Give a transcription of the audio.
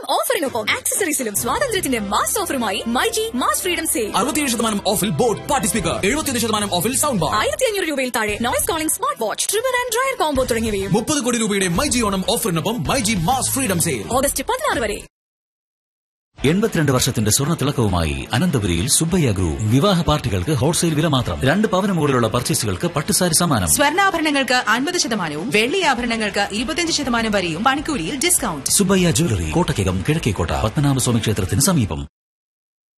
ഓഫറിനൊപ്പം ആക്സസറീസിലും സ്വാതന്ത്ര്യത്തിന്റെ മാസ് ഓഫറുമായി മൈജി മാസ് ഫ്രീഡം സെയിൽ അറുപത്തിയേഴ് ശതമാനം ഓഫിൽ ബോട്ട് പാർട്ടി സ്പീക്കർ എഴുപത്തിയൊന്ന് ശതമാനം ഓഫിൽ സൗണ്ട് ബാർ ആയിരത്തി അഞ്ഞൂറ് രൂപയിൽ താഴെ noise calling smart watch trimmer and dryer combo തുടങ്ങിയവയും മുപ്പത് കോടി രൂപയുടെ മൈജി ഓണം ഓഫറിനൊപ്പം myG mass freedom sale August പതിനാറ് വരെ എൺപത്തിരണ്ട് വർഷത്തിന്റെ സ്വർണ്ണ തിളക്കവുമായി അനന്തപുരിയിൽ സുബ്ബയ്യ ഗ്രൂപ്പ് വിവാഹ പാർട്ടികൾക്ക് ഹോൾസെയിൽ വില മാത്രം രണ്ട് പവന് മുകളിലുള്ള പർച്ചേസുകൾക്ക് പട്ടുസാരി സമ്മാനം സ്വർണ്ണാഭരണങ്ങൾക്ക് അൻപത് ശതമാനവും വെള്ളി ആഭരണങ്ങൾക്ക് ഇരുപത്തിയഞ്ച് ശതമാനം വരെയും പണിക്കൂലിയിൽ ഡിസ്കൗണ്ട് സുബ്ബയ്യ ജ്വല്ലറി കോട്ടയ്ക്കകം കിഴക്കേക്കോട്ട പത്മനാഭസ്വാമി ക്ഷേത്രത്തിന് സമീപം